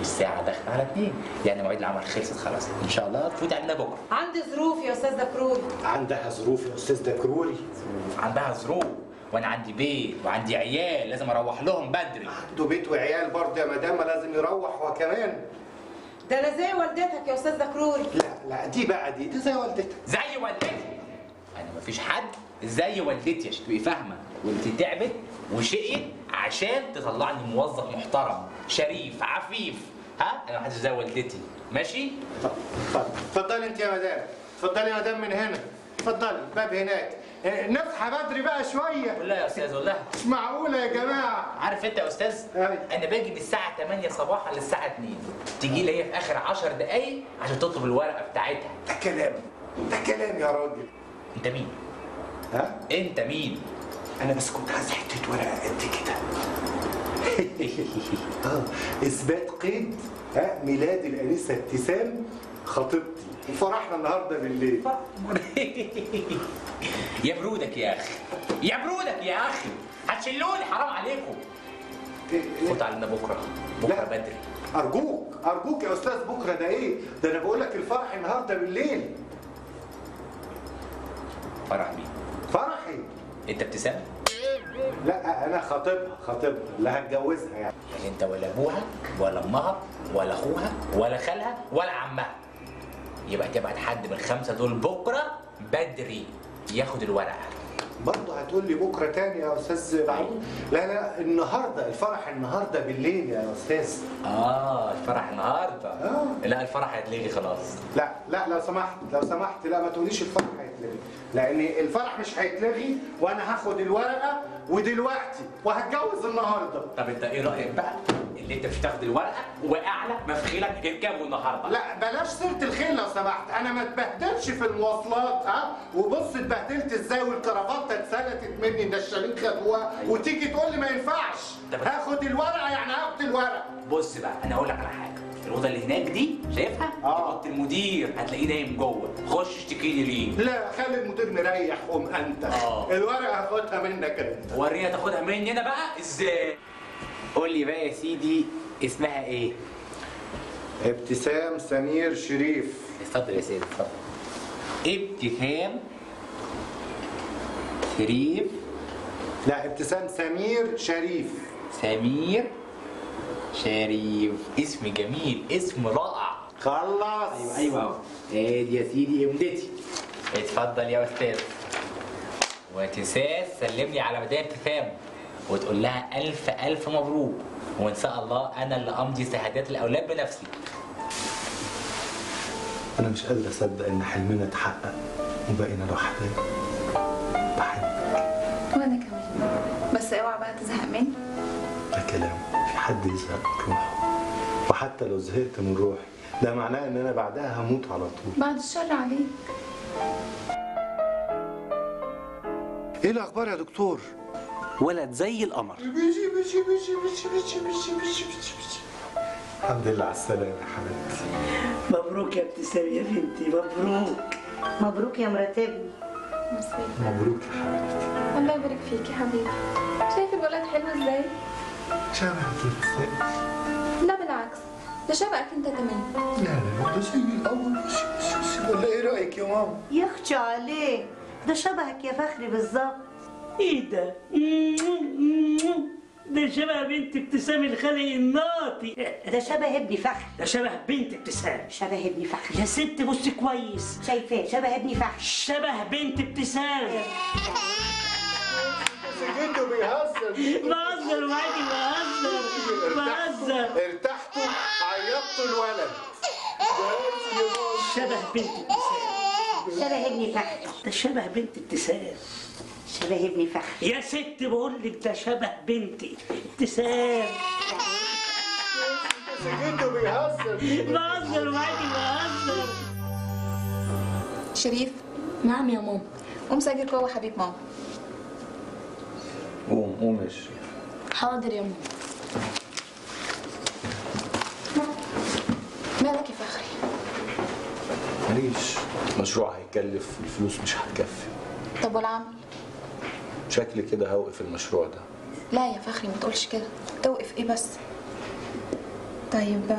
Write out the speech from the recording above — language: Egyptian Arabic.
والساعه داخله على اتنين يعني مواعيد العمل خلصت خلاص ان شاء الله تفوت علينا بكره عندي ظروف يا استاذ دكروري عندها ظروف يا استاذ دكروري عندها ظروف وانا عندي بيت وعندي عيال لازم اروح لهم بدري عنده بيت وعيال برضه يا مدام ما لازم يروح هو كمان ده انا زي والدتك يا استاذ دكروري لا لا دي بقى دي دي زي والدتها زي والدتي انا مفيش حد زي والدتي عشان تبقي فاهمه والدتي تعبت وشقيت عشان تطلعني موظف محترم شريف عفيف ها انا محدش زي والدتي ماشي اتفضل اتفضلي انت يا مدام اتفضلي يا مدام من هنا اتفضلي الباب هناك اه، نصحى بدري بقى شويه قول لها يا استاذ قول لها مش معقوله يا جماعه عارف انت يا استاذ أيوة. انا باجي من الساعه 8 صباحا للساعه 2 تيجي لي هي في اخر 10 دقايق عشان تطلب الورقه بتاعتها ده كلام ده كلام يا راجل انت مين ها انت مين انا بس كنت عايز حته ورقه قد كده اه اثبات قيد ها ميلاد الانسه ابتسام خطيبتي وفرحنا النهارده بالليل يا برودك يا اخي يا برودك يا اخي هتشلوني حرام عليكم فوت علينا بكره بكره لا. بدري ارجوك ارجوك يا استاذ بكره ده ايه ده انا بقول لك الفرح النهارده بالليل فرح مين فرحي انت ابتسام لا انا خطيبها خطيبها اللي هتجوزها يعني يعني انت ولا ابوها ولا امها ولا اخوها ولا خالها ولا عمها يبقى تبعت حد من الخمسه دول بكره بدري ياخد الورقه برضه هتقول لي بكره تاني يا استاذ معقول لا لا النهارده الفرح النهارده بالليل يا استاذ اه الفرح النهارده آه. لا الفرح هيتلغي خلاص لا لا لو سمحت لو سمحت لا ما تقوليش الفرح هيتلغي لان الفرح مش هيتلغي وانا هاخد الورقه ودلوقتي وهتجوز النهارده طب انت ايه رايك بقى اللي انت مش تاخد الورقه واعلى مفخيلك اركبه النهارده لا بلاش سيره الخيل لو سمحت انا ما اتبهدلش في المواصلات ها وبص اتبهدلت ازاي والكرافته اتسلتت مني النشالين خدوها وتيجي تقول لي ما ينفعش طب- هاخد الورقه يعني هاخد الورقه بص بقى انا هقول لك على حاجه الاوضه اللي هناك دي شايفها دي آه. اوضه المدير هتلاقيه نايم جوه خش اشتكي لي ليه لا خلي المدير مريح قوم انت آه. الورقه هاخدها منك انت وريها تاخدها مني انا بقى ازاي قول لي بقى يا سيدي اسمها ايه ابتسام سمير شريف اتفضل يا سيدي اتفضل ابتسام شريف لا ابتسام سمير شريف سمير شريف اسم جميل اسم رائع خلص ايوه ادي يا سيدي امدتي اتفضل يا استاذ وتساس سلم لي على مدام ابتسام وتقول لها الف الف مبروك وان شاء الله انا اللي امضي شهادات الاولاد بنفسي انا مش قادر اصدق ان حلمنا اتحقق وبقينا لوحدنا بحبك وانا كمان بس اوعى بقى تزهق مني ده كلام في حد يزهق من روحه وحتى لو زهقت من روحي ده معناه ان انا بعدها هموت على طول بعد الشر عليك ايه الاخبار يا دكتور ولد زي القمر بيجي بيجي بيجي بيجي بيجي بيجي بيجي بيجي الحمد لله على السلامه يا حبيبتي مبروك يا ابتسام يا بنتي مبروك مبروك يا مراتبي مبروك يا حبيبتي الله يبارك فيك يا حبيبي شايف الولد حلو ازاي شبهك يا ابتسام لا بالعكس ده شبهك انت كمان لا لا لا ده زي الاول بس بس بس ولا ايه رايك يا ماما يخشى عليه ده شبهك يا فخري بالظبط ايه ده ده شبه بنت ابتسام الخلق الناطي ده شبه ابني فخري ده شبه بنت ابتسام شبه ابني فخري يا ست بص كويس شايفاه شبه ابني فخري شبه بنت ابتسام سجنته بيهزر بهزر معاكي بهزر بهزر ارتحتوا عيطتوا الولد بس يا ماما شبه بنت ابتسام شبه ابني فخري ده شبه بنت ابتسام شبه ابني فخري يا ست بقول لك ده شبه بنتي ابتسام سجنته بيهزر بهزر معاكي بهزر شريف نعم يا ماما قوم سجل جوه حبيب ماما قوم قوم يا شريف حاضر يا ماما مالك يا فخري ماليش مشروع هيكلف الفلوس مش هتكفي طب والعمل شكلي كده هوقف المشروع ده لا يا فخري ما تقولش كده توقف ايه بس طيب